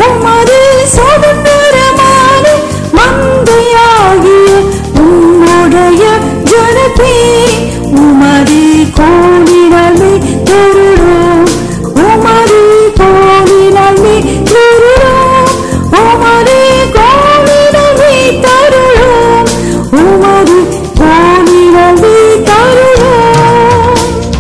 உமது சுதந்திரமான மந்தையாகிய உம்முடைய ஜனத்தே உமது கோலினமே தருளோம் உமது கோலினமே தருளோம் உமது கோலினமே தருளோம் உமது கோலினமே தருளோம்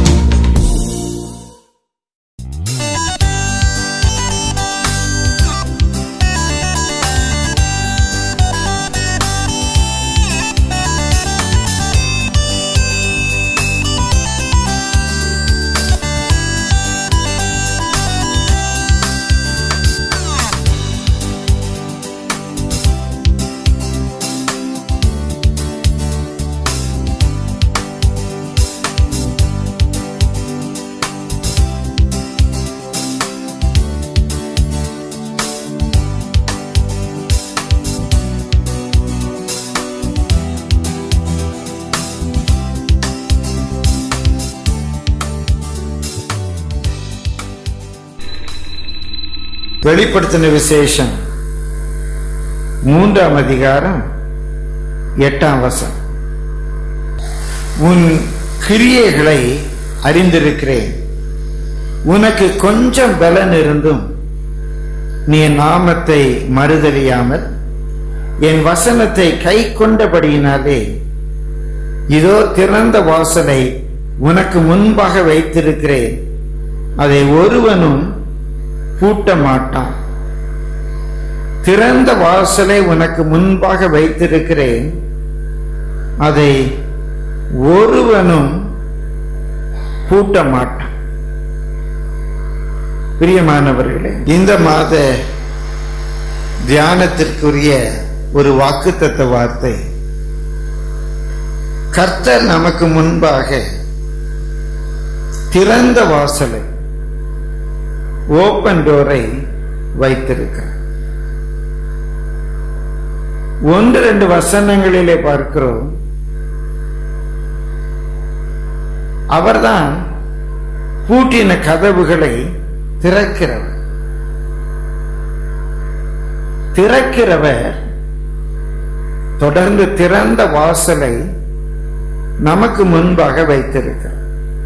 வெளிப்படுத்தின விசேஷம் மூன்றாம் அதிகாரம் எட்டாம் வசம் உன் கிரியைகளை அறிந்திருக்கிறேன் உனக்கு கொஞ்சம் பலன் இருந்தும் நீ என் நாமத்தை மறுதலியாமல் என் வசனத்தை கை கொண்டபடியினாலே இதோ திறந்த வாசலை உனக்கு முன்பாக வைத்திருக்கிறேன் அதை ஒருவனும் பூட்ட மாட்டான் திறந்த வாசலை உனக்கு முன்பாக வைத்திருக்கிறேன் அதை ஒருவனும் பூட்ட மாட்டான் பிரியமானவர்களே இந்த மாத தியானத்திற்குரிய ஒரு வாக்குத்தத்த வார்த்தை கர்த்தர் நமக்கு முன்பாக திறந்த வாசலை ஓப்பன் டோரை வைத்திருக்கிறார் ஒன்று ரெண்டு வசனங்களிலே பார்க்கிறோம் அவர்தான் பூட்டின கதவுகளை திறக்கிறவர் திறக்கிறவர் தொடர்ந்து திறந்த வாசலை நமக்கு முன்பாக வைத்திருக்கிறார்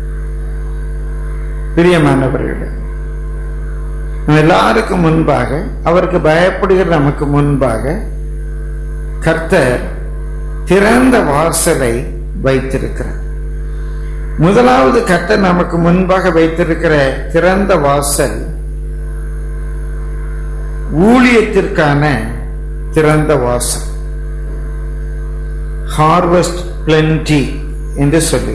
பிரியமானவர்களே நம்ம எல்லாருக்கும் முன்பாக அவருக்கு பயப்படுகிற நமக்கு முன்பாக கர்த்தர் திறந்த வாசலை வைத்திருக்கிறார் முதலாவது கர்த்தர் நமக்கு முன்பாக வைத்திருக்கிற திறந்த வாசல் ஊழியத்திற்கான திறந்த வாசல் ஹார்வெஸ்ட் பிளென்டி என்று சொல்லி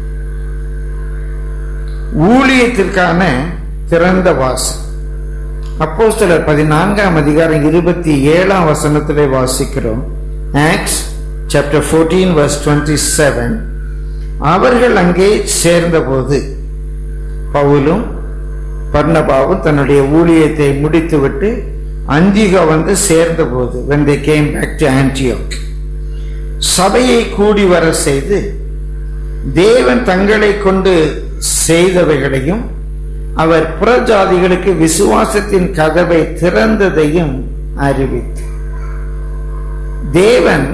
ஊழியத்திற்கான திறந்த வாசல் அப்போ சிலர் பதினான்காம் அதிகாரம் இருபத்தி ஏழாம் வசனத்திலே வாசிக்கிறோம் Acts chapter fourteen verse twenty seven அவர்கள் அங்கே சேர்ந்தபோது பவுலும் பர்ணபாவும் தன்னுடைய ஊழியத்தை முடித்துவிட்டு அந்திகா வந்து சேர்ந்தபோது when they came back to Antioch சபையை கூடி வர செய்து தேவன் தங்களை கொண்டு செய்தவைகளையும் அவர் புறஜாதிகளுக்கு விசுவாசத்தின் கதவை திறந்ததையும் அறிவித்து தேவன்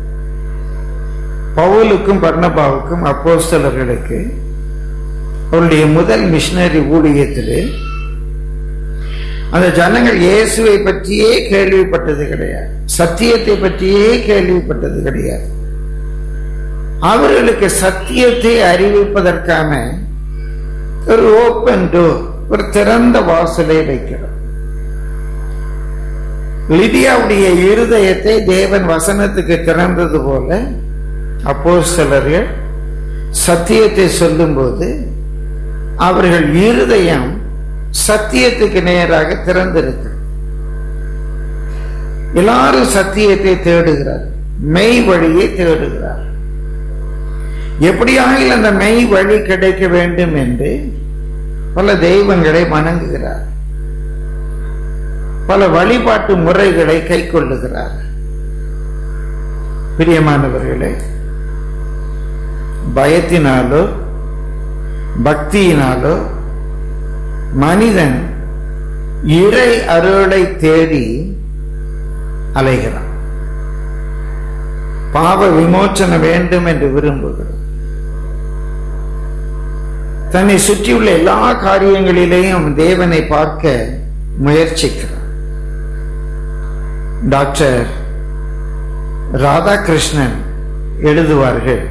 பவுலுக்கும் பர்ணபாவுக்கும் அப்போஸ்தலர்களுக்கு அவருடைய முதல் மிஷனரி ஊழியத்திலே அந்த ஜனங்கள் இயேசுவை பற்றியே கேள்விப்பட்டது கிடையாது சத்தியத்தை பற்றியே கேள்விப்பட்டது கிடையாது அவர்களுக்கு சத்தியத்தை அறிவிப்பதற்கான ஒரு ஓப்பன் டோர் ஒரு திறந்த வாசலை வைக்கிறோம் லிடியாவுடைய இருதயத்தை தேவன் வசனத்துக்கு திறந்தது போல அப்போ சிலர்கள் சத்தியத்தை சொல்லும்போது அவர்கள் இருதயம் சத்தியத்துக்கு நேராக திறந்திருக்கு எல்லாரும் சத்தியத்தை தேடுகிறார் மெய் வழியை தேடுகிறார் எப்படியாக அந்த மெய் வழி கிடைக்க வேண்டும் என்று பல தெய்வங்களை வணங்குகிறார் பல வழிபாட்டு முறைகளை கை கொள்ளுகிறார் பிரியமானவர்களே பயத்தினாலோ பக்தியினாலோ மனிதன் இறை அருளை தேடி அலைகிறான் பாவ விமோச்சனம் வேண்டும் என்று விரும்புகிறான் தன்னை சுற்றியுள்ள எல்லா காரியங்களிலேயும் அவன் தேவனை பார்க்க முயற்சிக்கிறான் டாக்டர் ராதாகிருஷ்ணன் எழுதுவார்கள்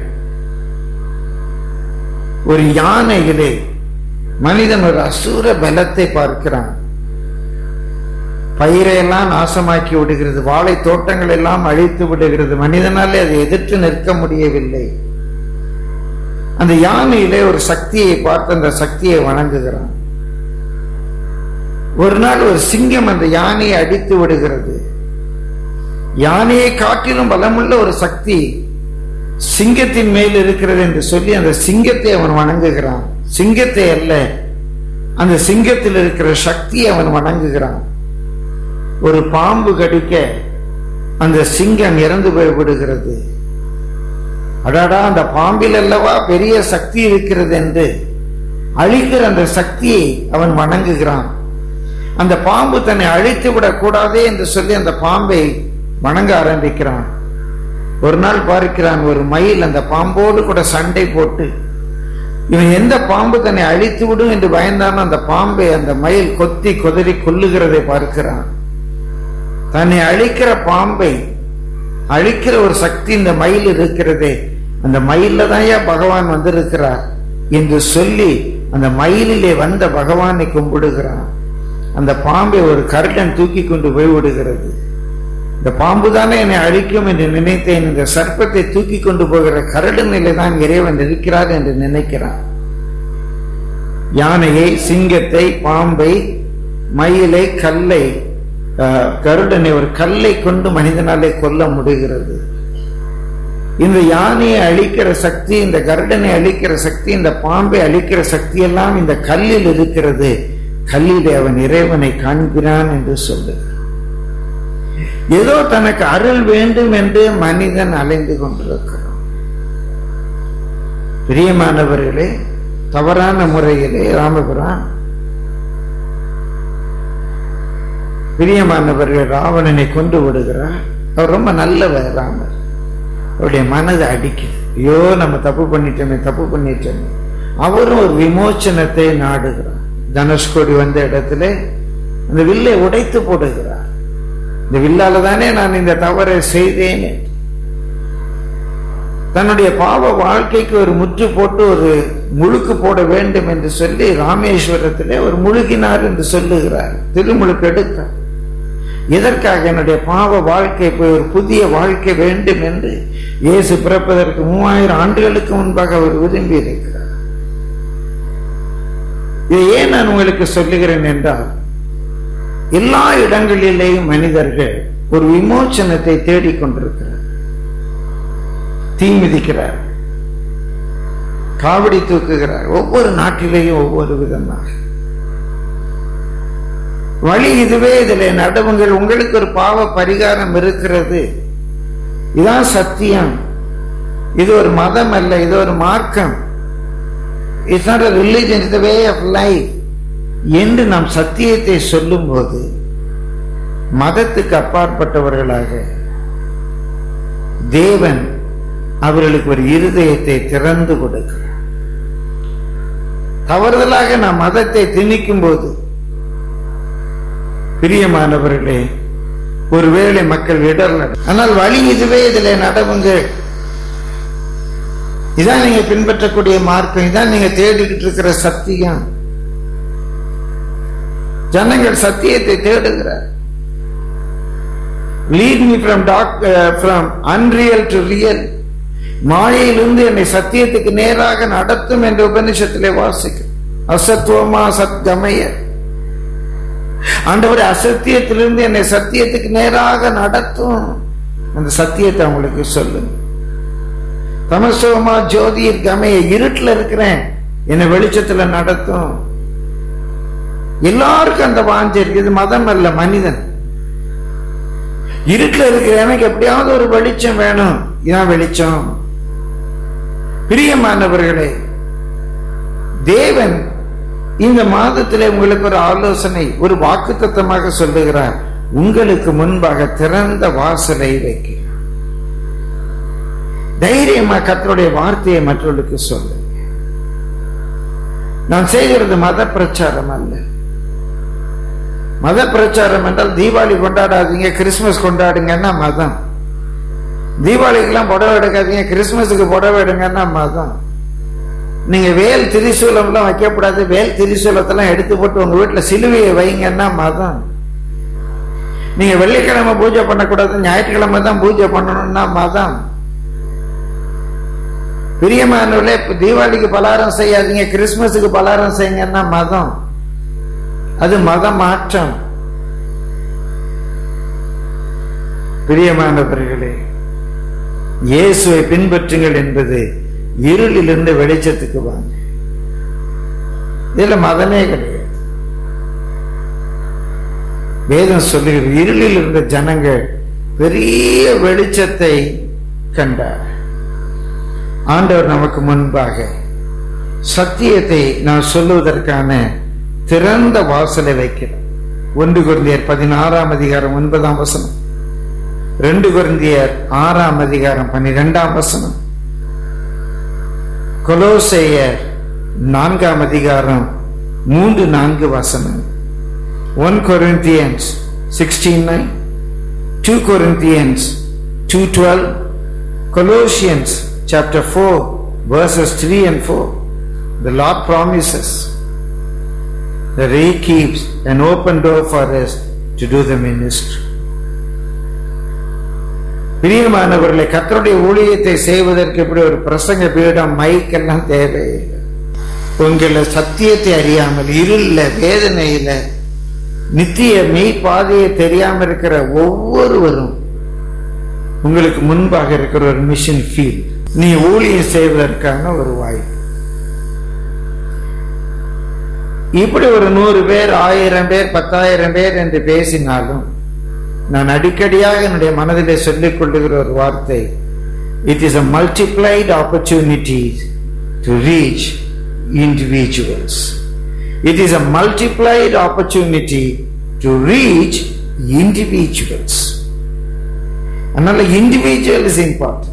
ஒரு யானையிலே மனிதன் ஒரு அசூர பலத்தை பார்க்கிறான் பயிரையெல்லாம் நாசமாக்கி விடுகிறது வாழை தோட்டங்கள் எல்லாம் அழித்து விடுகிறது மனிதனாலே அதை எதிர்த்து நிற்க முடியவில்லை அந்த யானையிலே ஒரு சக்தியை பார்த்து அந்த சக்தியை வணங்குகிறான் ஒரு நாள் ஒரு சிங்கம் அந்த யானையை அடித்து விடுகிறது யானையை காட்டிலும் பலமுள்ள ஒரு சக்தி சிங்கத்தின் மேல் இருக்கிறது என்று சொல்லி அந்த சிங்கத்தை அவன் வணங்குகிறான் சிங்கத்தை அல்ல அந்த சிங்கத்தில் இருக்கிற சக்தியை அவன் வணங்குகிறான் ஒரு பாம்பு கடிக்க அந்த சிங்கம் இறந்து போய்விடுகிறது அடாடா அந்த பாம்பில் அல்லவா பெரிய சக்தி இருக்கிறது என்று அழிக்கிற அந்த சக்தியை அவன் வணங்குகிறான் அந்த பாம்பு தன்னை அழித்து விடக்கூடாதே என்று சொல்லி அந்த பாம்பை வணங்க ஆரம்பிக்கிறான் ஒரு நாள் பார்க்கிறான் ஒரு மயில் அந்த பாம்போடு கூட சண்டை போட்டு இவன் எந்த பாம்பு தன்னை அழித்து விடும் என்று பயந்தானோ அந்த பாம்பை அந்த மயில் கொத்தி கொதறி கொல்லுகிறதை பார்க்கிறான் தன்னை அழிக்கிற பாம்பை அழிக்கிற ஒரு சக்தி இந்த மயில் இருக்கிறதே அந்த மயில தான் ஏன் பகவான் வந்திருக்கிறார் என்று சொல்லி அந்த மயிலிலே வந்த பகவானை கும்பிடுகிறான் அந்த பாம்பை ஒரு கருடன் தூக்கி கொண்டு போய் விடுகிறது இந்த பாம்பு தானே என்னை அழிக்கும் என்று நினைத்தேன் இந்த சர்ப்பத்தை தூக்கி கொண்டு போகிற கரடனிலே தான் இறைவன் இருக்கிறார் என்று நினைக்கிறான் யானையை சிங்கத்தை பாம்பை மயிலை கல்லை கருடனை ஒரு கல்லை கொண்டு மனிதனாலே கொல்ல முடிகிறது இந்த யானையை அழிக்கிற சக்தி இந்த கருடனை அழிக்கிற சக்தி இந்த பாம்பை அழிக்கிற சக்தி எல்லாம் இந்த கல்லில் இருக்கிறது கல்லிலே அவன் இறைவனை காண்கிறான் என்று சொல்லுகிறான் ஏதோ தனக்கு அருள் வேண்டும் என்று மனிதன் அலைந்து கொண்டிருக்கிறான் பிரியமானவர்களே தவறான முறையிலே ராமபுரான் பிரியமானவர்கள் ராவணனை கொண்டு விடுகிறார் அவர் ரொம்ப நல்லவர் ராமர் அவருடைய மனதை அடிக்குது ஐயோ நம்ம தப்பு பண்ணிட்டோமே தப்பு பண்ணிட்டோமே அவரும் ஒரு விமோச்சனத்தை நாடுகிறார் தனுஷ்கோடி வந்த இடத்துல அந்த வில்லை உடைத்து போடுகிறார் இந்த வில்லால தானே நான் இந்த தவறை செய்தேன் தன்னுடைய பாவ வாழ்க்கைக்கு ஒரு முற்று போட்டு ஒரு முழுக்கு போட வேண்டும் என்று சொல்லி ராமேஸ்வரத்திலே ஒரு முழுகினார் என்று சொல்லுகிறார் திருமுழுக்கு எடுத்தார் எதற்காக என்னுடைய பாவ வாழ்க்கை போய் ஒரு புதிய வாழ்க்கை வேண்டும் என்று இயேசு பிறப்பதற்கு மூவாயிரம் ஆண்டுகளுக்கு முன்பாக அவர் விரும்பி இருக்கிறார் இதை ஏன் நான் உங்களுக்கு சொல்லுகிறேன் என்றால் எல்லா இடங்களிலேயும் மனிதர்கள் ஒரு விமோச்சனத்தை தேடிக்கொண்டிருக்கிறார் தீ மிதிக்கிறார் காவடி தூக்குகிறார் ஒவ்வொரு நாட்டிலேயும் ஒவ்வொரு விதமாக வழி இதுவே இதில் நடவுங்கள் உங்களுக்கு ஒரு பாவ பரிகாரம் இருக்கிறது இதான் சத்தியம் இது ஒரு மதம் அல்ல இது ஒரு மார்க்கம் it's not religion is the way of life என்று நாம் சத்தியத்தை சொல்லும்போது மதத்துக்கு அப்பாற்பட்டவர்களாக தேவன் அவர்களுக்கு ஒரு இருதயத்தை திறந்து கொடுக்கிறார் தவறுதலாக நாம் மதத்தை திணிக்கும் போது பிரியமானவர்களே ஒருவேளை மக்கள் இடர்ல ஆனால் வழி இதுவே இதுல நடவுங்கள் இதான் நீங்க பின்பற்றக்கூடிய மார்க்கம் இதான் நீங்க தேடிக்கிட்டு இருக்கிற சத்தியம் ஜனங்கள் சத்தியத்தை தேடுகிறார் lead me from dark from unreal to real மாயையிலிருந்து என்னை சத்தியத்துக்கு நேராக நடத்தும் என்ற உபனிஷத்திலே வாசிக்கும் அசத்துவமா சத்கமய ஆண்டவர் அசத்தியத்திலிருந்து என்னை சத்தியத்துக்கு நேராக நடத்தும் அந்த சத்தியத்தை அவங்களுக்கு சொல்லுங்க தமசோமா ஜோதிர் கமைய இருட்டில் இருக்கிறேன் என்னை வெளிச்சத்துல நடத்தும் எல்லாருக்கும் அந்த வாஞ்சை இருக்கு இது மதம் அல்ல மனிதன் இருட்டில் இருக்கிற எனக்கு எப்படியாவது ஒரு வெளிச்சம் வேணும் இதான் வெளிச்சம் பிரியமானவர்களே தேவன் இந்த மாதத்திலே உங்களுக்கு ஒரு ஆலோசனை ஒரு வாக்குத்தத்தமாக சொல்லுகிறார் உங்களுக்கு முன்பாக திறந்த வாசலை வைக்க தைரியமா கர்த்தருடைய வார்த்தையை மற்றவர்களுக்கு சொல்லு நான் செய்கிறது மத பிரச்சாரம் அல்ல மத பிரச்சாரம் என்றால் தீபாவளி கொண்டாடாதீங்க கிறிஸ்துமஸ் கொண்டாடுங்கன்னா மதம் தீபாவளிக்கெல்லாம் புடவை எடுக்காதீங்க கிறிஸ்துமஸுக்கு புடவை எடுங்கன்னா மதம் நீங்க வேல் திரிசூலம்லாம் வைக்கக்கூடாது வேல் திரிசூலத்தெல்லாம் எடுத்து போட்டு உங்க வீட்டுல சிலுவையை வைங்கன்னா மதம் நீங்க வெள்ளிக்கிழமை பூஜை பண்ணக்கூடாது ஞாயிற்றுக்கிழமை தான் பூஜை பண்ணணும்னா மதம் பிரியமானவர்களே இப்ப தீபாவளிக்கு பலாரம் செய்யாதீங்க கிறிஸ்துமஸுக்கு பலாரம் செய்யுங்கன்னா மதம் அது மத மாற்றம் பிரியமானவர்களே இயேசுவை பின்பற்றுங்கள் என்பது இருளிலிருந்து வெளிச்சத்துக்கு வாங்க இதுல மதமே கிடையாது வேதம் சொல்லுகிறது இருளில் இருந்த ஜனங்கள் பெரிய வெளிச்சத்தை கண்டார் ஆண்டவர் நமக்கு முன்பாக சத்தியத்தை நான் சொல்லுவதற்கான திறந்த வாசலை வைக்கிறோம் ஒன்று குருந்தியர் பதினாறாம் அதிகாரம் ஒன்பதாம் வசனம் ரெண்டு குருந்தியர் ஆறாம் அதிகாரம் பன்னிரெண்டாம் வசனம் கொலோசையர் நான்காம் அதிகாரம் மூன்று நான்கு வசனம் one Corinthians sixteen nine two Corinthians two twelve Colossians chapter 4 verses 3 and 4 the lord promises that he keeps an open door for us to do the ministry பிரியமானவர்களை கத்தருடைய ஊழியத்தை செய்வதற்கு இப்படி ஒரு பிரசங்க பீடம் மைக் எல்லாம் தேவையில்லை உங்களை சத்தியத்தை அறியாமல் இருள வேதனையில நித்திய மெய் பாதையை தெரியாம இருக்கிற ஒவ்வொருவரும் உங்களுக்கு முன்பாக இருக்கிற ஒரு மிஷன் ஃபீல்ட் நீ ஊழியம் செய்வதற்கான ஒரு வாய்ப்பு இப்படி ஒரு நூறு பேர் ஆயிரம் பேர் பத்தாயிரம் பேர் என்று பேசினாலும் நான் அடிக்கடியாக என்னுடைய மனதிலே சொல்லிக் கொள்ளுகிற ஒரு வார்த்தை it is a multiplied opportunity to reach individuals it is a multiplied opportunity to reach individuals அதனால individual is important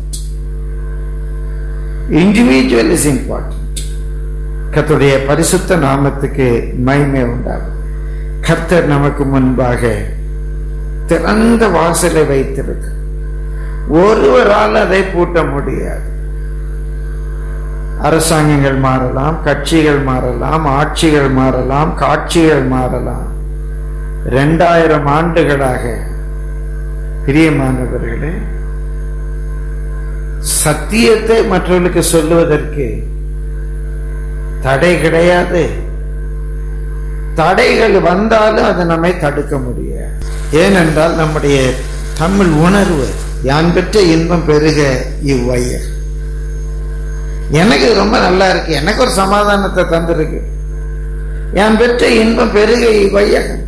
individual is important கர்த்தருடைய பரிசுத்த நாமத்துக்கு மகிமை உண்டாகும் கர்த்தர் நமக்கு முன்பாக திறந்த வாசலை வைத்திருக்கு ஒருவரால் அதை பூட்ட முடியாது அரசாங்கங்கள் மாறலாம் கட்சிகள் மாறலாம் ஆட்சிகள் மாறலாம் காட்சிகள் மாறலாம் இரண்டாயிரம் ஆண்டுகளாக பிரியமானவர்களே சத்தியத்தை மற்றவர்களுக்கு சொல்லுவதற்கு தடை கிடையாது தடைகள் வந்தாலும் அது நம்மை தடுக்க முடியாது ஏனென்றால் நம்முடைய தமிழ் உணர்வு யான் பெற்ற இன்பம் பெருக இவ்வையர் எனக்கு ரொம்ப நல்லா இருக்கு எனக்கு ஒரு சமாதானத்தை தந்திருக்கு யான் பெற்ற இன்பம் பெருக இவ்வையகம்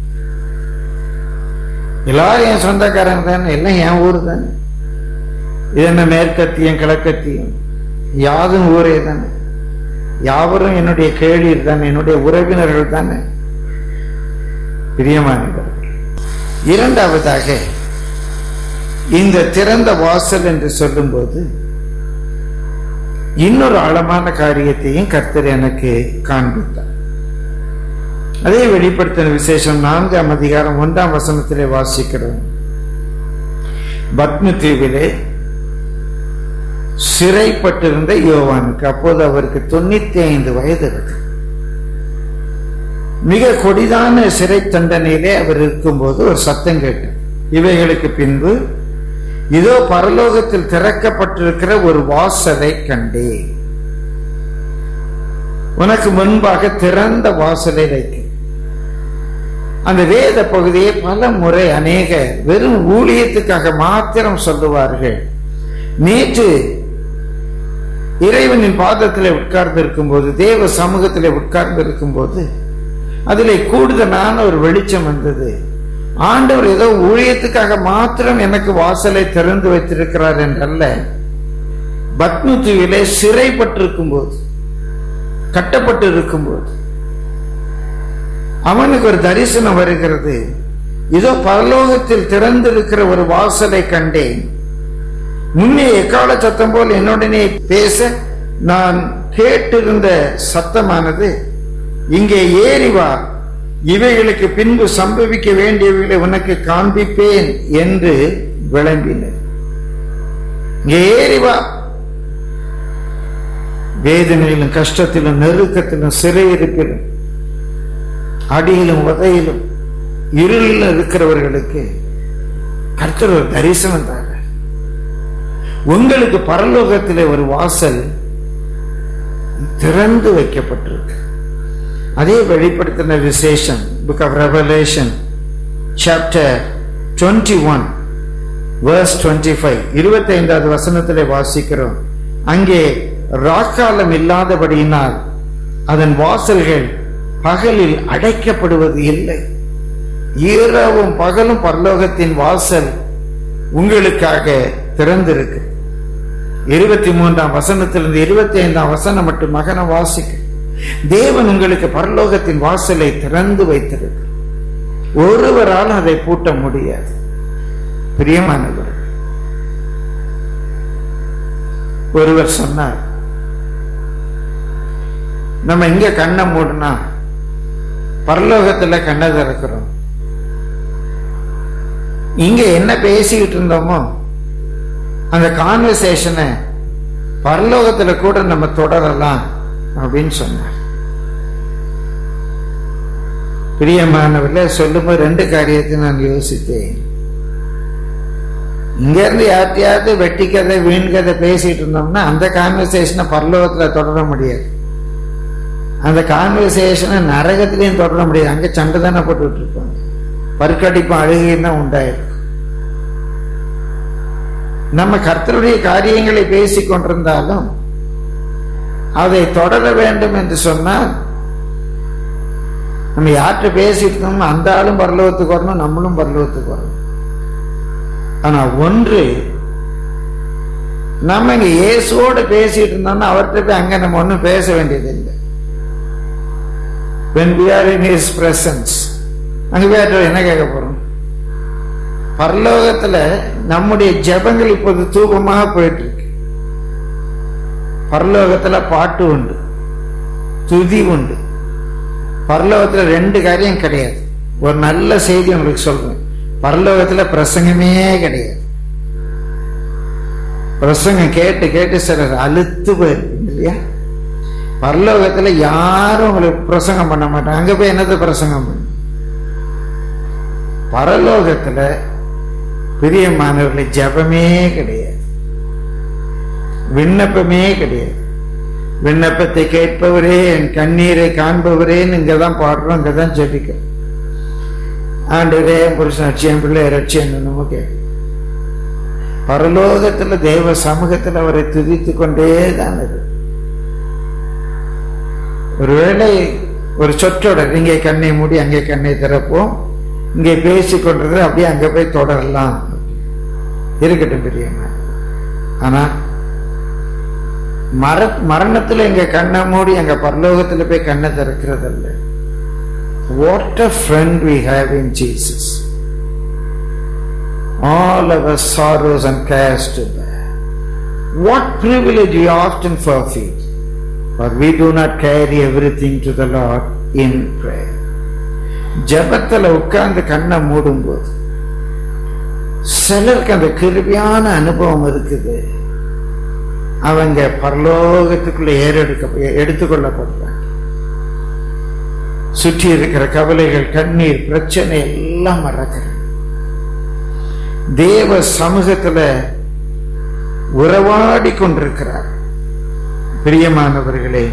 எல்லாரும் என் சொந்தக்காரங்க தானே எல்லாம் என் ஊர் தானே இது என்ன மேற்கத்தியம் கிழக்கத்தியம் யாதும் ஊரே தானே யாவரும் என்னுடைய கேளீர் தானே என்னுடைய உறவினர்கள் தானே பிரியமானவர்கள் இரண்டாவதாக இந்த திறந்த வாசல் என்று சொல்லும்போது இன்னொரு ஆழமான காரியத்தையும் கர்த்தர் எனக்கு காண்பித்தார் அதே வெளிப்படுத்தின விசேஷம் நான்காம் அதிகாரம் ஒன்றாம் வசனத்திலே வாசிக்கிறோம் பத்ம தீவிலே சிறைப்பட்டிருந்த யோவானுக்கு அப்போது அவருக்கு தொண்ணூத்தி ஐந்து வயது இருக்கு மிக கொடிதான சிறை தண்டனையிலே அவர் இருக்கும்போது ஒரு சத்தம் கேட்டு இவைகளுக்கு பின்பு இதோ பரலோகத்தில் திறக்கப்பட்டிருக்கிற ஒரு வாசலை கண்டே உனக்கு முன்பாக திறந்த வாசலை வைக்க அந்த வேத பகுதியை பல முறை அநேக வெறும் ஊழியத்துக்காக மாத்திரம் சொல்லுவார்கள் நேற்று இறைவனின் பாதத்திலே உட்கார்ந்து இருக்கும்போது தேவ சமூகத்திலே உட்கார்ந்து இருக்கும்போது அதிலே கூடுதலான ஒரு வெளிச்சம் வந்தது ஆண்டவர் ஏதோ ஊழியத்துக்காக மாத்திரம் எனக்கு வாசலை திறந்து வைத்திருக்கிறார் என்றல்ல பத்மத்துவிலே சிறைப்பட்டிருக்கும் போது கட்டப்பட்டு இருக்கும்போது அவனுக்கு ஒரு தரிசனம் வருகிறது இதோ பரலோகத்தில் திறந்திருக்கிற ஒரு வாசலை கண்டேன் முன்னே எக்கால சத்தம் போல் என்னுடனே பேச நான் கேட்டிருந்த சத்தமானது இங்கே ஏறி வா இவைகளுக்கு பின்பு சம்பவிக்க வேண்டியவைகளை உனக்கு காண்பிப்பேன் என்று விளம்பினர் இங்கே ஏறி வா வேதனையிலும் கஷ்டத்திலும் நெருக்கத்திலும் சிறையிருப்பிலும் அடியிலும் உதையிலும் இருளிலும் இருக்கிறவர்களுக்கு கர்த்தர் ஒரு தரிசனம் தாங்க உங்களுக்கு பரலோகத்திலே ஒரு வாசல் திறந்து வைக்கப்பட்டிருக்கு அதே வெளிப்படுத்தின விசேஷம் book of Revelation chapter twenty one verse twenty five இருபத்தி ஐந்தாவது வசனத்திலே வாசிக்கிறோம் அங்கே ராக்காலம் இல்லாதபடியினால் அதன் வாசல்கள் பகலில் அடைக்கப்படுவது இல்லை இரவும் பகலும் பரலோகத்தின் வாசல் உங்களுக்காக திறந்திருக்கு இருபத்தி மூன்றாம் வசனத்திலிருந்து இருபத்தி ஐந்தாம் வசனம் மட்டும் மகன வாசிக்க தேவன் உங்களுக்கு பரலோகத்தின் வாசலை திறந்து வைத்திருக்கு ஒருவரால் அதை பூட்ட முடியாது பிரியமானவர் ஒருவர் சொன்னார் நம்ம இங்க கண்ணை மூடினா பரலோகத்துல கண்ணை திறக்கிறோம் இங்க என்ன பேசிக்கிட்டு இருந்தோமோ அந்த கான்வர்சேஷனை பரலோகத்துல கூட நம்ம தொடரலாம் அப்படின்னு சொன்னார் பிரியமானவர்கள சொல்லும்போது ரெண்டு காரியத்தை நான் யோசித்தேன் இங்க இருந்து யார்ட்டையாவது வெட்டி கதை வீண் கதை பேசிட்டு இருந்தோம்னா அந்த கான்வர்சேஷனை பரலோகத்துல தொடர முடியாது அந்த கான்வர்சேஷனை நரகத்திலையும் தொடர முடியாது அங்க சண்டை தானே போட்டுட்டு இருப்பாங்க பருக்கடிப்பும் அழுகையும் தான் உண்டாயிருக்கும் நம்ம கர்த்தருடைய காரியங்களை பேசிக் கொண்டிருந்தாலும் அதை தொடர வேண்டும் என்று சொன்னால் நம்ம யார்கிட்ட பேசிட்டு இருந்தோம்னா அந்த ஆளும் பரலோகத்துக்கு வரணும் நம்மளும் பரலோகத்துக்கு வரணும் ஆனா ஒன்று நம்ம இங்க இயேசுவோட பேசிட்டு இருந்தோம்னா அவர்கிட்ட போய் அங்க நம்ம ஒன்றும் பேச வேண்டியது இல்லை when we are in his presence அங்க போய் என்ன கேட்க போறோம் பரலோகத்துல நம்முடைய ஜெபங்கள் இப்போது தூபமாக போயிட்டு இருக்கு பரலோகத்துல பாட்டு உண்டு துதி உண்டு பரலோகத்துல ரெண்டு காரியம் கிடையாது ஒரு நல்ல செய்தி உங்களுக்கு சொல்றேன் பரலோகத்துல பிரசங்கமே கிடையாது பிரசங்கம் கேட்டு கேட்டு சிலர் அழுத்து போயிருக்கு இல்லையா பரலோகத்துல யாரும் உங்களுக்கு பிரசங்கம் பண்ண மாட்டாங்க அங்க போய் என்னது பிரசங்கம் பண்ண பரலோகத்துல பிரியமானவர்களை ஜபமே கிடையாது விண்ணப்பமே கிடையாது விண்ணப்பத்தை கேட்பவரே என் கண்ணீரை காண்பவரேன்னு இங்கதான் பாடுறோம் இங்கதான் ஜெபிக்க ஆண்டவரே என் புருஷன் அட்சியம் பிள்ளை ரட்சியம் நம்ம கேட்கும் பரலோகத்துல தேவ சமூகத்தில் அவரை துதித்து கொண்டே தான் இருக்கு ஒருவேளை ஒரு சொற்றொடர் இங்கே கண்ணை மூடி அங்கே கண்ணை திறப்போம் இங்கே பேசிக் கொண்டது அப்படியே அங்க போய் தொடரலாம் இருக்கட்டும் பெரியம்மா ஆனா மர மரணத்துல எங்க கண்ணை மூடி எங்க பரலோகத்துல போய் கண்ணை திறக்கிறது அல்ல what a friend we have in Jesus all our sorrows and cares to bear. What privilege we often forfeit, but we do not carry everything to the Lord in prayer. ஜபத்தில் உட்கார்ந்து கண்ணை மூடும்போது சிலருக்கு அந்த கிருபியான அனுபவம் இருக்குது அவங்க பரலோகத்துக்குள்ள ஏறெடுக்க எடுத்துக்கொள்ளப்படுறாங்க சுற்றி இருக்கிற கவலைகள் கண்ணீர் பிரச்சனை எல்லாம் மறக்கிறாங்க தேவ சமூகத்துல உறவாடி கொண்டிருக்கிறார் பிரியமானவர்களே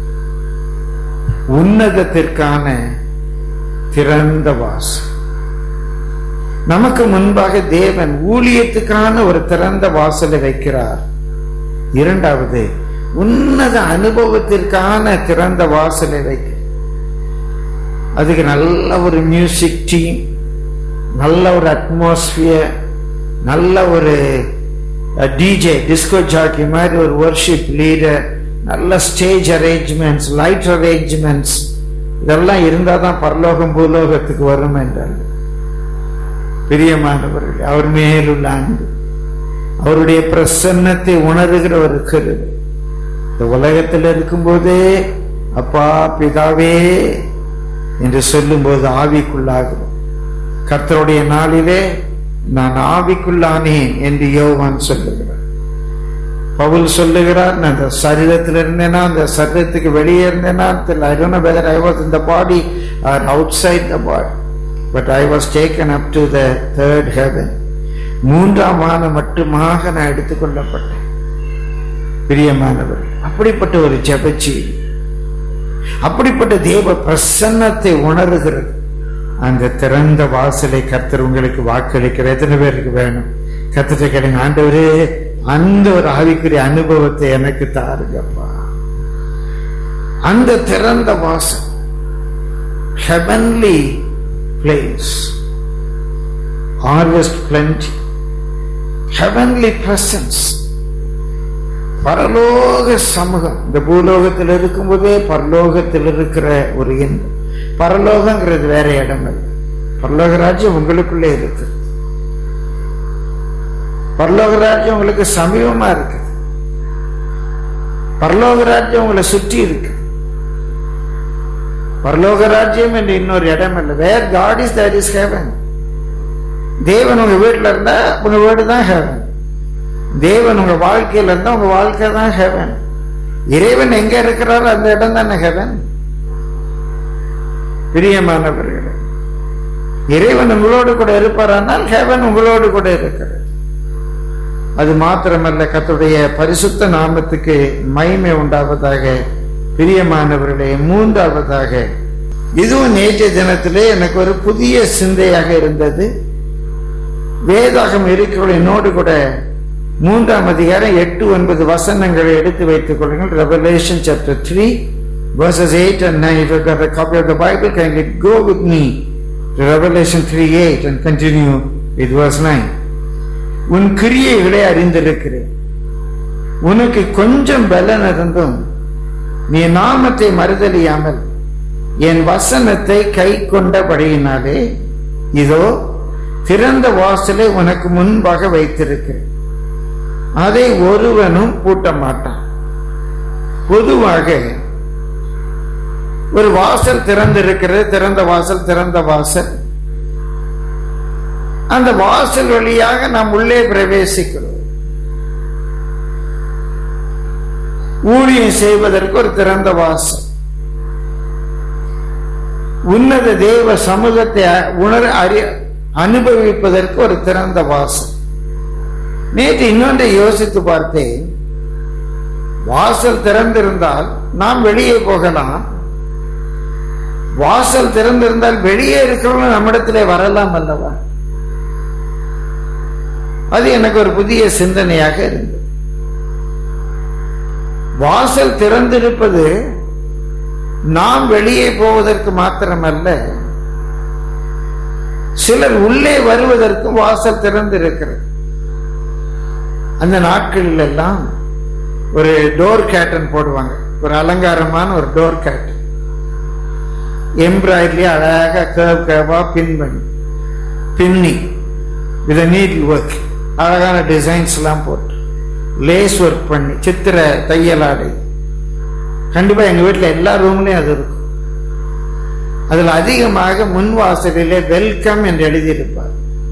உன்னதத்திற்கான திறந்த வாசல் நமக்கு முன்பாக தேவன் ஊழியத்துக்கான ஒரு திறந்த வாசலை வைக்கிறார் இரண்டாவது உன்னத அனுபவத்திற்கான திறந்த வாசலை வைக்க அதுக்கு நல்ல ஒரு மியூசிக் டீம் நல்ல ஒரு அட்மாஸ்பியர் நல்ல ஒரு டிஜே டிஸ்கோ ஜாக்கி மாதிரி ஒரு ஒர்ஷிப் லீடர் நல்ல ஸ்டேஜ் அரேஞ்ச்மெண்ட்ஸ் லைட் அரேஞ்ச்மெண்ட்ஸ் இதெல்லாம் இருந்தா தான் பரலோகம் பூலோகத்துக்கு வரும் என்றார் பிரியமானவர்கள் அவர் மேலுள்ள அன்பு அவருடைய பிரசன்னத்தை உணர்கிற ஒரு கருது இந்த உலகத்தில் இருக்கும்போதே அப்பா பிதாவே என்று சொல்லும்போது ஆவிக்குள்ளாகிறோம் கர்த்தருடைய நாளிலே நான் ஆவிக்குள்ளானேன் என்று யோவான் சொல்லுகிறார் பவுல் சொல்லுகிறார் நான் அந்த சரீரத்தில் இருந்தேனா அந்த சரீரத்துக்கு வெளியே இருந்தேனா I don't know whether I was in the body or outside the body but I was taken up to the third heaven மூன்றாம் வானம் மட்டுமாக நான் எடுத்துக்கொள்ளப்பட்டேன் பிரியமானவர் அப்படிப்பட்ட ஒரு ஜெபச்சி அப்படிப்பட்ட தேவ பிரசன்னத்தை உணர்கிறது அந்த திறந்த வாசலை கர்த்தர் உங்களுக்கு வாக்களிக்கிற எத்தனை பேருக்கு வேணும் கர்த்தரை கேளுங்க ஆண்டவரே அந்த ஒரு ஆவிக்குரிய அனுபவத்தை எனக்கு தாருங்கப்பா அந்த திறந்த வாசல் heavenly place harvest plenty heavenly presence பரலோக சமூகம் இந்த பூலோகத்தில் இருக்கும்போதே பரலோகத்தில் இருக்கிற ஒரு இன்பம் பரலோகங்கிறது வேற இடம் அல்ல பரலோக ராஜ்யம் உங்களுக்குள்ளே இருக்கு பரலோக ராஜ்யம் உங்களுக்கு சமீபமா இருக்கு பரலோக ராஜ்யம் உங்களை சுற்றி இருக்கு பரலோக ராஜ்யம் என்று இன்னொரு இடம் இல்லை where God is that is heaven தேவன் உங்க வீட்டுல இருந்தா உங்க வீடு தான் ஹெவன் தேவன் உங்க வாழ்க்கையில இருந்தா உங்க வாழ்க்கை தான் ஹெவன் இறைவன் எங்க இருக்கிறாரோ அந்த இடம் தானே ஹெவன் பிரியமானவர்களே இறைவன் உங்களோடு கூட இருப்பாரானால் ஹெவன் உங்களோடு கூட இருக்கிறது அது மாத்திரமல்ல கத்துடைய பரிசுத்த நாமத்துக்கு மகிமை உண்டாவதாக பிரியமானவர்களே மூன்றாவதாக இதுவும் நேற்றைய தினத்திலே எனக்கு ஒரு புதிய சிந்தையாக இருந்தது வேதாகம் இருக்கிற என்னோடு கூட மூன்றாம் அதிகாரம் எட்டு ஒன்பது வசனங்களை எடுத்து வைத்துக் கொள்ளுங்கள் Revelation chapter three verses 8 and 9 if you've got a copy of the bible kindly go with me to revelation 3 8 and continue with verse 9 உன் கிரியைகளை அறிந்திருக்கிறேன் உனக்கு கொஞ்சம் பலன் இருந்தும் நீ நாமத்தை மறுதலியாமல் என் வசனத்தை கை கொண்டபடியினாலே இதோ திறந்த வாசலை உனக்கு முன்பாக வைத்திருக்கிறேன் அதை ஒருவனும் பூட்ட மாட்டான் பொதுவாக ஒரு வாசல் திறந்திருக்கிறது திறந்த வாசல் திறந்த வாசல் அந்த வாசல் வழியாக நாம் உள்ளே பிரவேசிக்கிறோம் ஊழியம் செய்வதற்கு ஒரு திறந்த வாசல் உன்னத தேவ சமூகத்தை உணர அறி அனுபவிப்பதற்கு ஒரு திறந்த வாசல் நேற்று இன்னொன்றை யோசித்து பார்த்தேன் வாசல் திறந்திருந்தால் நாம் வெளியே போகலாம் வாசல் திறந்திருந்தால் வெளியே இருக்கிறவங்க நம்மிடத்திலே வரலாம் அல்லவா அது எனக்கு ஒரு புதிய சிந்தனையாக இருந்தது வாசல் திறந்திருப்பது நாம் வெளியே போவதற்கு மாத்திரமல்ல சிலர் உள்ளே வருவதற்கு வாசல் திறந்திருக்கிறது அந்த நாட்களில் எல்லாம் ஒரு டோர் கேட்டன் போடுவாங்க ஒரு அலங்காரமான ஒரு டோர் கேட்டன் எம்ப்ராய்டரி அழகாக கேவ் கேவா பின் பண்ணி பின்னி வித் நீட் ஒர்க் அழகான டிசைன்ஸ் எல்லாம் போட்டு லேஸ் ஒர்க் பண்ணி சித்திர தையல் ஆடை கண்டிப்பா எங்க வீட்டுல எல்லா ரூம்லயும் அது இருக்கும் அதுல அதிகமாக முன் வாசலிலே வெல்கம் என்று எழுதியிருப்பார்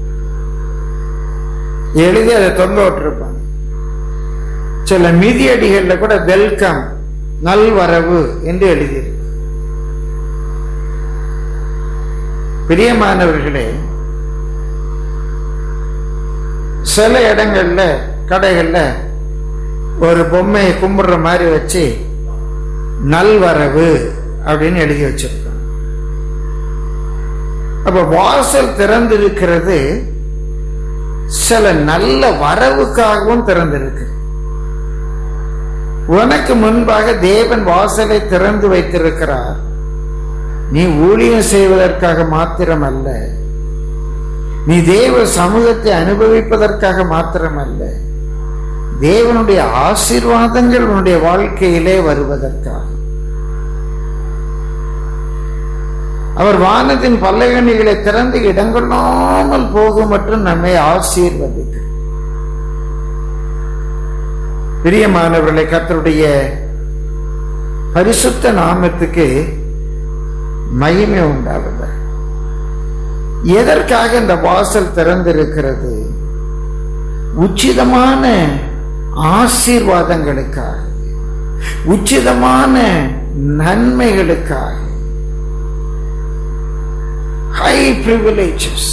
எழுதி அதை தொங்க விட்டிருப்பாங்க சில மிதியடிகள்ல கூட வெல்கம் நல்வரவு என்று எழுதியிருக்கு பிரியமானவர்களே சில இடங்கள்ல கடைகள்ல ஒரு பொம்மையை கும்பிடுற மாதிரி வச்சு நல்வரவு அப்படின்னு எழுதி வச்சிருக்காங்க அப்ப வாசல் திறந்திருக்கிறது சில நல்ல வரவுக்காகவும் திறந்திருக்கு உனக்கு முன்பாக தேவன் வாசலை திறந்து வைத்திருக்கிறார் நீ ஊழியம் செய்வதற்காக மாத்திரம் அல்ல நீ தேவ சமூகத்தை அனுபவிப்பதற்காக மாத்திரம் அல்ல தேவனுடைய ஆசீர்வாதங்கள் உன்னுடைய வாழ்க்கையிலே வருவதற்காக அவர் வானத்தின் பல்லகணிகளை திறந்து இடங்கொள்ளாமல் போகும் மற்றும் நம்மை ஆசீர்வதிக்க பிரியமானவர்களை கர்த்தருடைய பரிசுத்த நாமத்துக்கு மகிமை உண்டாவது எதற்காக இந்த வாசல் திறந்திருக்கிறது உச்சிதமான ஆசீர்வாதங்களுக்காக உச்சிதமான நன்மைகளுக்காக ஹை பிரிவிலேஜஸ்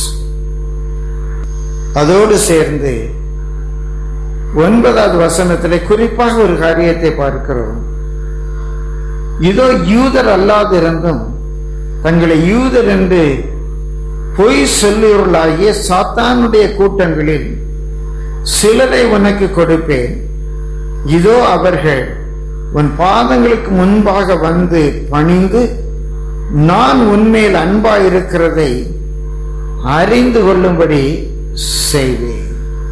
அதோடு சேர்ந்து ஒன்பதாவது வசனத்திலே குறிப்பாக ஒரு காரியத்தை பார்க்கிறோம் இதோ யூதர் அல்லாதிருந்தும் தங்களை யூதர் என்று பொய் சொல்லியவர்களாகிய சாத்தானுடைய கூட்டங்களில் சிலரை உனக்கு கொடுப்பேன் இதோ அவர்கள் உன் பாதங்களுக்கு முன்பாக வந்து பணிந்து நான் உன்மேல் அன்பாயிருக்கிறதை அறிந்து கொள்ளும்படி செய்வேன்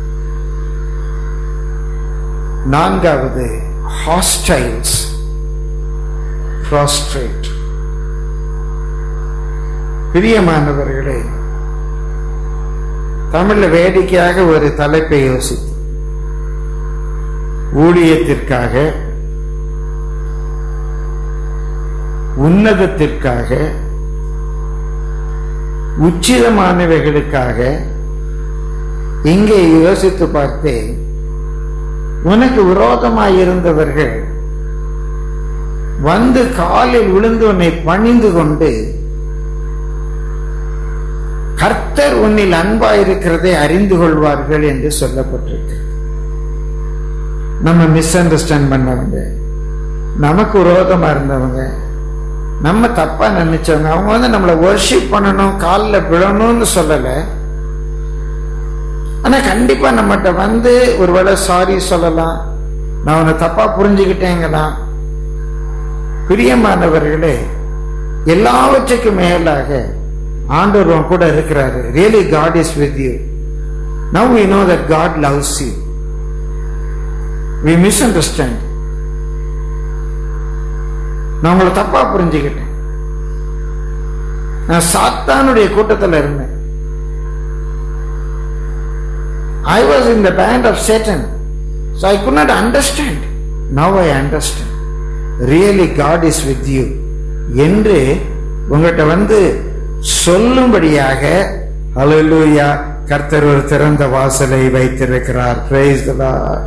நான்காவது ஹாஸ்டைல்ஸ் prostrate பிரியமானவர்களே தமிழ்ல வேடிக்கையாக ஒரு தலைப்பை யோசித்து ஊழியத்திற்காக உன்னதத்திற்காக உச்சிதமானவைகளுக்காக இங்கே யோசித்து பார்த்தேன் உனக்கு விரோதமாயிருந்தவர்கள் வந்து காலில் விழுந்து உன்னை பணிந்து கொண்டு கர்த்தர் உன்னில் அன்பாயிருக்கிறதை அறிந்து கொள்வார்கள் என்று சொல்லப்பட்டிருக்கு நம்ம மிஸ் அண்டர்ஸ்டாண்ட் பண்ணவங்க நமக்கு விரோதமா இருந்தவங்க நம்ம தப்பா நினைச்சவங்க அவங்க வந்து நம்மளை ஒர்ஷிப் பண்ணணும் காலில் விழணும்னு சொல்லல ஆனா கண்டிப்பா நம்மகிட்ட வந்து ஒருவேளை சாரி சொல்லலாம் நான் உன்னை தப்பா புரிஞ்சுக்கிட்டேங்கலாம் பிரியமானவர்களே எல்லாவற்றுக்கும் மேலாக ஆண்டவர் உன் கூட இருக்கிறாரு really God is with you now we know that God loves you we misunderstand நான் உங்களை தப்பா புரிஞ்சுக்கிட்டேன் நான் சாத்தானுடைய கூட்டத்தில் இருந்தேன் I was in the band of Satan so I could not understand now I understand really God is with you என்று உங்கள்கிட்ட வந்து சொல்லும்படியாக ஹalleluya கர்த்தர் ஒரு திறந்த வாசலை வைத்திருக்கிறார் praise the Lord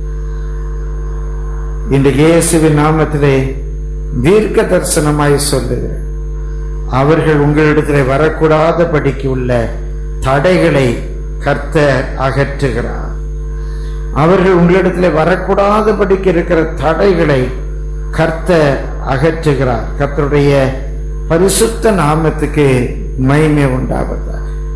இன்றைக்கு இயேசுவின் நாமத்திலே தீர்க்க தரிசனமாய் சொல்லுகிறேன் அவர்கள் உங்களிடத்திலே வரக்கூடாதபடிக்கு உள்ள தடைகளை கர்த்தர் அகற்றுகிறார் அவர்கள் உங்களிடத்திலே வரக்கூடாதபடிக்கு இருக்கிற தடைகளை கர்த்தர் அகற்றுகிறார் கர்த்தருடைய பரிசுத்த நாமத்துக்கு மகிமை உண்டாவதாக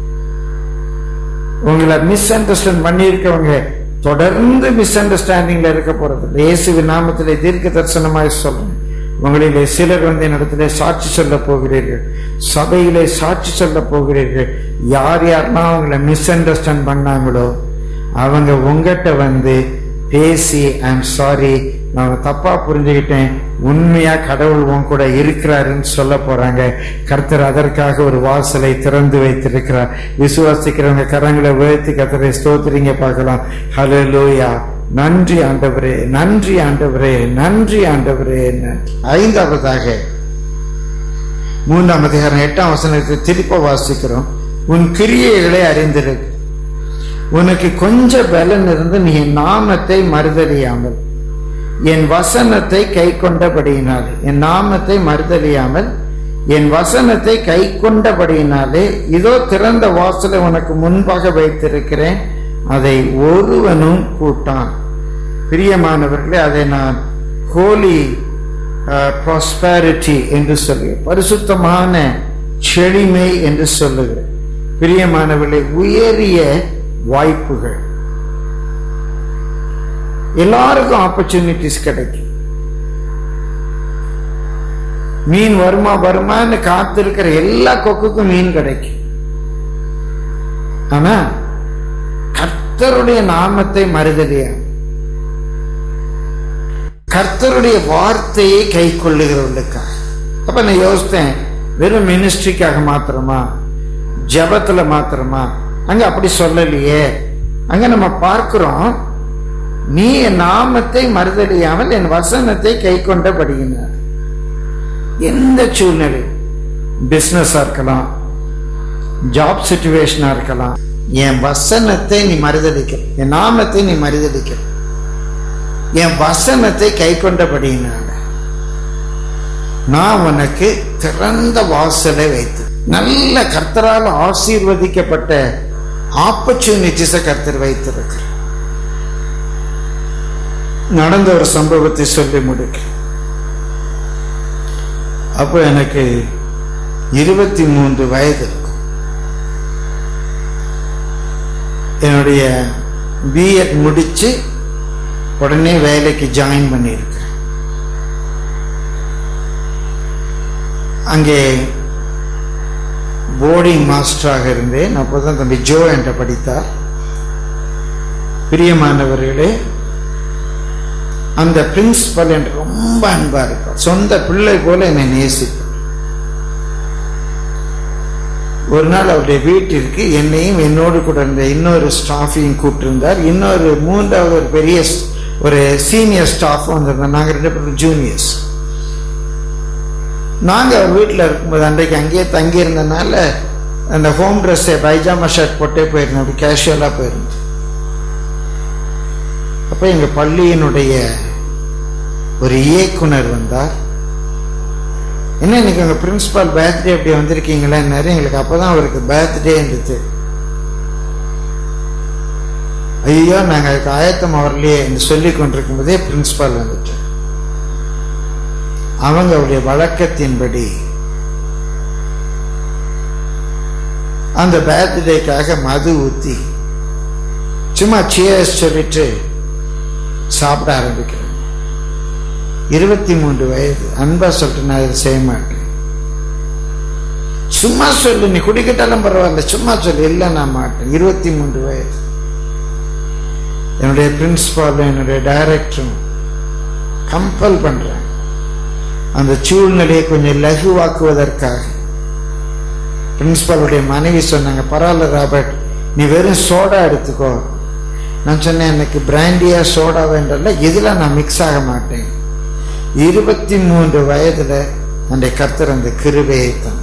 உங்களை மிஸ் அண்டர்ஸ்டாண்ட் பண்ணியிருக்கவங்க தொடர்ந்து மிஸ் அண்டர்ஸ்டாண்டிங்ல இருக்க போறது இல்லை. இயேசுவின் நாமத்திலே தீர்க்க தரிசனமாய் சொல்றேன் உங்களிலே சிலர் வந்து என்னிடத்திலே சாட்சி சொல்ல போகிறீர்கள் சபையிலே சாட்சி சொல்ல போகிறீர்கள் யார் யாரெல்லாம் அவங்கள மிஸ் அண்டர்ஸ்டாண்ட் பண்ணாங்களோ அவங்க உங்ககிட்ட வந்து பேசி ஐம் சாரி நான் தப்பா புரிஞ்சுக்கிட்டேன் உண்மையா கடவுள் உன் கூட இருக்கிறாருன்னு சொல்ல போறாங்க கர்த்தர் அதற்காக ஒரு வாசலை திறந்து வைத்திருக்கிறார் விசுவாசிக்கிறவங்க கரங்களை உயர்த்தி கர்த்தரை ஸ்தோத்திரிங்க பார்க்கலாம் ஹலோ லோயா நன்றி ஆண்டவரே நன்றி ஆண்டவரே நன்றி ஆண்டவரே நன்றி ஐந்தாவதாக மூன்றாம் அதிகாரம் எட்டாம் வசனத்தை திருப்ப வாசிக்கிறோம் உன் கிரியைகளை அறிந்திருக்கு உனக்கு கொஞ்ச பலன் இருந்து நீ என் நாமத்தை மறுதலியாமல் என் வசனத்தை கை கொண்டபடியினாலே என் நாமத்தை மறுதலியாமல் என் வசனத்தை கை கொண்டபடியினாலே இதோ திறந்த வாசலை உனக்கு முன்பாக வைத்திருக்கிறேன் அதை ஒருவனும் கூட்டான் பிரியமானவர்களே அதை நான் ஹோலி ப்ராஸ்பேரிட்டி என்று சொல்லுகிறேன் பரிசுத்தமான செழிமை என்று சொல்லுகிறேன் பிரியமானவர்களே உயரிய வாய்ப்புகள் எல்லாருக்கும் ஆப்பர்ச்சுனிட்டிஸ் கிடைக்கும் மீன் வருமா வருமான்னு காத்திருக்கிற எல்லா கொக்குக்கும் மீன் கிடைக்கும் ஆனா கர்த்தருடைய நாமத்தை மறுதலியா கர்த்தருடைய வார்த்தையை கை கொள்ளுகிறவர்களுக்காக அப்ப நான் யோசித்தேன் வெறும் மினிஸ்ட்ரிக்காக மாத்திரமா ஜபத்துல மாத்திரமா அங்க அப்படி சொல்லலையே அங்க நம்ம பார்க்கிறோம் நீ என் நாமத்தை மறுதலியாமல் என் வசனத்தை கை கொண்டபடியினார் எந்த சூழ்நிலை பிசினஸா இருக்கலாம் ஜாப் சுச்சுவேஷனா இருக்கலாம் என் வசனத்தை நீ மறுதலிக்க என் நாமத்தை நீ மறுதலிக்க என் வசனத்தை கை கொண்டபடியினால நான் உனக்கு திறந்த வாசலை வைத்து நல்ல கர்த்தரால் ஆசீர்வதிக்கப்பட்ட ஆப்பர்ச்சுனிட்டிஸ கர்த்தர் வைத்திருக்கிறார் நடந்த ஒரு சம்பவத்தை சொல்லி முடிக்க அப்போ எனக்கு இருபத்தி மூன்று வயது இருக்கும் என்னுடைய பிஎட் முடிச்சு உடனே வேலைக்கு ஜாயின் பண்ணியிருக்கிறேன் அங்கே போர்டிங் மாஸ்டராக இருந்தேன் அப்போதான் தம்பி ஜோ என்ற படித்தார் பிரியமானவர்களே அந்த பிரின்சிபல் என்று ரொம்ப அன்பா இருப்பார் சொந்த பிள்ளை போல என்னை நேசிப்பார் ஒரு நாள் அவருடைய வீட்டிற்கு என்னையும் என்னோடு கூட இருந்த இன்னொரு ஸ்டாஃபையும் கூப்பிட்டிருந்தார் இன்னொரு மூன்றாவது ஒரு பெரிய ஸ்- ஒரு சீனியர் ஸ்டாஃப் வந்திருந்தோம் நாங்கள் ரெண்டு பேரும் ஜூனியர்ஸ் நாங்கள் அவர் வீட்டில் இருக்கும்போது அன்றைக்கு அங்கேயே தங்கி இருந்தனால அந்த ஹோம் ட்ரெஸ்ஸை பைஜாமா ஷர்ட் போட்டே போயிருந்தேன் அப்படி கேஷுவலாக போயிருந்தேன் அப்போ எங்கள் பள்ளியினுடைய ஒரு இயக்குனர் வந்தார் என்ன இன்னைக்கு உங்கள் பிரின்சிபால் பர்த்டே அப்படி வந்திருக்கீங்களேன்னாரு எங்களுக்கு அப்பதான் அவருக்கு பர்த்டே இருந்துச்சு ஐயோ நாங்கள் அதுக்கு ஆயத்தம் வரலையே என்று சொல்லி கொண்டிருக்கும் போதே பிரின்சிபால் வந்துட்டு அவங்க அவருடைய வழக்கத்தின்படி அந்த பர்த்டேக்காக மது ஊத்தி சும்மா சியர்ஸ் சொல்லிட்டு சாப்பிட ஆரம்பிக்கிறேன் இருபத்தி மூன்று வயது அன்பா சொல்லிட்டு நான் இதை செய்ய மாட்டேன் சும்மா சொல்லு நீ குடிக்கிட்டாலும் பரவாயில்ல சும்மா சொல்லு இல்லை நான் மாட்டேன் இருபத்தி மூன்று வயது என்னுடைய பிரின்சிபாலும் என்னுடைய டைரக்டரும் கம்பல் பண்றேன் அந்த சூழ்நிலையை கொஞ்சம் லகுவாக்குவதற்காக பிரின்சிபாலுடைய மனைவி சொன்னாங்க பரவாயில்ல ராபர்ட் நீ வெறும் சோடா எடுத்துக்கோ நான் சொன்னேன் எனக்கு பிராண்டியா சோடா வேண்டல இதுல நான் மிக்ஸ் ஆக மாட்டேன் இருபத்தி மூன்று வயதுல அந்த கர்த்தர் அந்த கிருபையை தந்தார்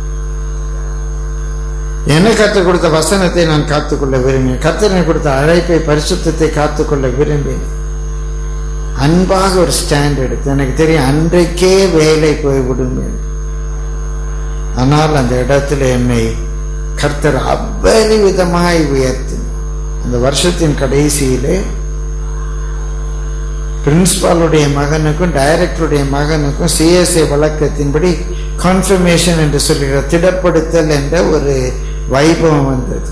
எனக்கு கற்றுக் கொடுத்த வசனத்தை நான் காத்துக்கொள்ள விரும்பினேன் கர்த்தர் எனக்கு கொடுத்த அழைப்பை பரிசுத்தத்தை காத்துக்கொள்ள விரும்பினேன் அன்பாக ஒரு ஸ்டாண்ட் எடுத்து எனக்கு தெரியும் அன்றைக்கே வேலை போய்விடும் என்று. ஆனால் அந்த இடத்துல என்னை கர்த்தர் அபரிவிதமாய் உயர்த்தினார் அந்த வருஷத்தின் கடைசியிலே பிரின்சிபாலுடைய மகனுக்கும் டைரக்டருடைய மகனுக்கும் சிஎஸ்ஏ வழக்கத்தின்படி கன்ஃபர்மேஷன் என்று சொல்லுகிற திடப்படுத்தல் என்ற ஒரு வைபவம் வந்தது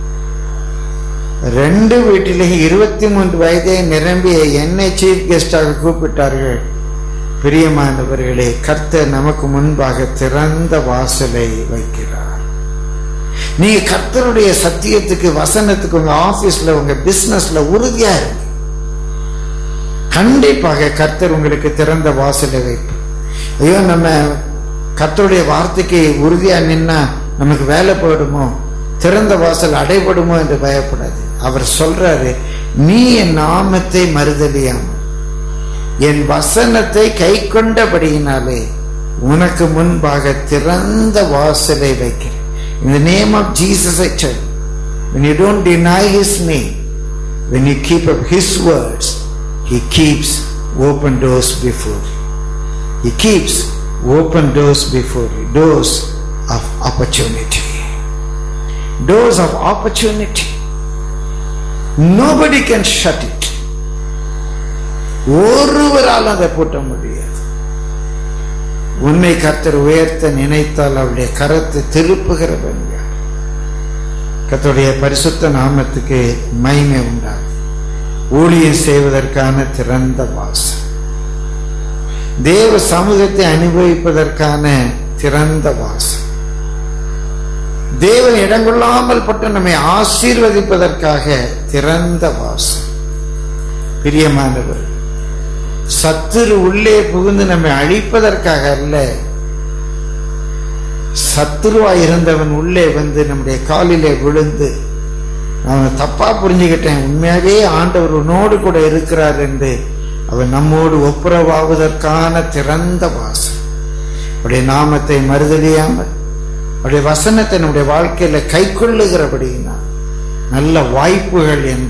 ரெண்டு வீட்டிலேயும் இருபத்தி மூன்று வயதை நிரம்பிய என்னை சீஃப் கெஸ்டாக கூப்பிட்டார்கள் பிரியமானவர்களே கர்த்தர் நமக்கு முன்பாக திறந்த வாசலை வைக்கிறார் நீங்க கர்த்தருடைய சத்தியத்துக்கு வசனத்துக்கு உங்க ஆபீஸ்ல உங்க பிசினஸ்ல உறுதியா இருங்க கண்டிப்பாக கர்த்தர் உங்களுக்கு திறந்த வாசலை வைப்பார் ஐயோ நம்ம கர்த்தருடைய வார்த்தைக்கு உறுதியா நின்னா நமக்கு வேலை போயிடுமோ திறந்த வாசல் அடைபடுமோ என்று பயப்படாது அவர் சொல்றாரு நீ என் நாமத்தை மறுதலியாமல் என் வசனத்தை கை கொண்டபடியினாலே உனக்கு முன்பாக திறந்த வாசலை வைக்கிறேன் In the name of Jesus I tell you, when you don't deny his name, when you keep up his words, he keeps open doors before you. He keeps open doors before you, doors of opportunity. Doors of opportunity. Nobody can shut it. ஒருவரால் அதை பூட்ட முடியாது உன்னை கர்த்தர் உயர்த்த நினைத்தால் அவருடைய கரத்தை திருப்புகிறவன் யார் கர்த்தருடைய பரிசுத்த நாமத்துக்கு மகிமை உண்டாகும் ஊழியம் செய்வதற்கான திறந்த வாசல் தேவ சமூகத்தை அனுபவிப்பதற்கான திறந்த வாசல் தேவன் இடங்கொள்ளாமல் பட்டு நம்மை ஆசீர்வதிப்பதற்காக திறந்த வாசல் பிரியமானவர் சத்துரு உள்ளே புகுந்து நம்மை அழிப்பதற்காக அல்ல சத்துருவாய் இருந்தவன் உள்ளே வந்து நம்முடைய காலிலே விழுந்து அவன் தப்பா புரிஞ்சுக்கிட்டேன் உண்மையாவே ஆண்டவர் உன்னோடு கூட இருக்கிறார் என்று அவன் நம்மோடு ஒப்புரவாவதற்கான திறந்த வாசல் அவருடைய நாமத்தை மறுதலியாமல் அவருடைய வசனத்தை நம்முடைய வாழ்க்கையில கை கொள்ளுகிறபடினா நல்ல வாய்ப்புகள் என்ற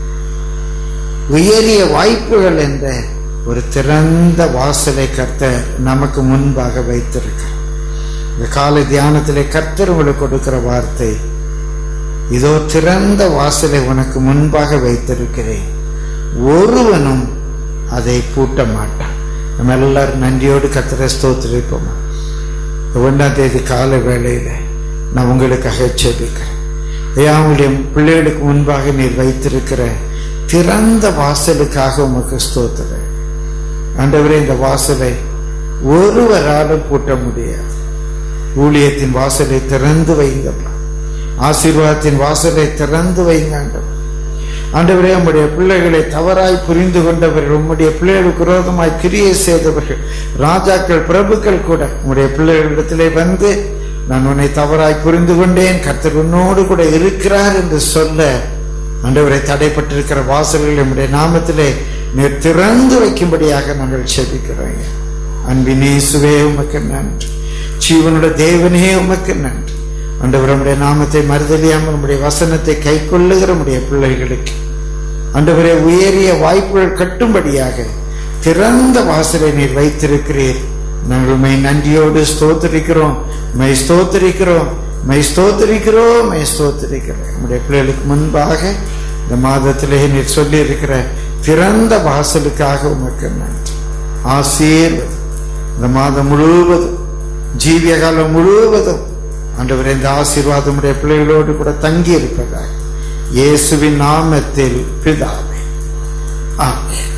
உயரிய வாய்ப்புகள் என்ற ஒரு திறந்த வாசலை கர்த்தர் நமக்கு முன்பாக வைத்திருக்கிறார் இந்த காலை தியானத்திலே கர்த்தர் உங்களுக்கு கொடுக்கிற வார்த்தை இதோ திறந்த வாசலை உனக்கு முன்பாக வைத்திருக்கிறேன் ஒருவனும் அதை பூட்ட மாட்டான் நம்ம எல்லாரும் நன்றியோடு கத்திர ஸ்தோத்திரிப்போமா ஒன்றாம் தேதி காலை வேளையில நான் உங்களுக்காக செபிக்கிறேன் ஐயா உங்களுடைய பிள்ளைகளுக்கு முன்பாக நீர் வைத்திருக்கிற திறந்த வாசலுக்காக உமக்கு ஸ்தோத்திரேன் ஆண்டவரே இந்த வாசலை ஒருவராலும் பூட்ட முடியாது ஊழியத்தின் வாசலை திறந்து வைங்கப்பா ஆசீர்வாதத்தின் வாசலை திறந்து வைங்க ஆண்டவர் ஆண்டவரே உம்முடைய பிள்ளைகளை தவறாய் புரிந்து கொண்டவர்கள் உம்முடைய பிள்ளைகளுக்கு விரோதமாய் கிரியை செய்தவர்கள் ராஜாக்கள் பிரபுக்கள் கூட உம்முடைய பிள்ளைகளிடத்திலே வந்து நான் உன்னை தவறாய் புரிந்து கொண்டேன் கர்த்தர் உன்னோடு கூட இருக்கிறார் என்று சொல்ல ஆண்டவரை தடைப்பட்டிருக்கிற வாசல்கள் நம்முடைய நாமத்திலே நீர் திறந்து வைக்கும்படியாக நாங்கள் செபிக்கிறோம் அன்பினே சுவே உமக்கு நன்றி ஜீவனுடைய தேவனே உமக்கு நன்றி ஆண்டவர் நம்முடைய நாமத்தை மறுதலியாமல் நம்முடைய வசனத்தை கை கொள்ளுகிற நம்முடைய பிள்ளைகளுக்கு ஆண்டவரே உயரிய வாய்ப்புகள் கட்டும்படியாக திறந்த வாசலை நீர் வைத்திருக்கிறீர் நாங்கள் உண்மை நன்றியோடு ஸ்தோத்தரிக்கிறோம் மை ஸ்தோத்தரிக்கிறோம் மை ஸ்தோத்தரிக்கிறோம் மை ஸ்தோத்தரிக்கிறோம் நம்முடைய பிள்ளைகளுக்கு முன்பாக இந்த மாதத்திலே நீர் சொல்லி இருக்கிற திறந்த வாசலுக்காக உமக்கு நன்றி ஆசீர்வதி இந்த மாதம் முழுவதும் ஜீவிய காலம் முழுவதும் ஆண்டவரே இந்த ஆசீர்வாதம் உடைய பிள்ளைகளோடு கூட தங்கி இருப்பதாக இயேசுவின் நாமத்தில் பிதாவே ஆமென்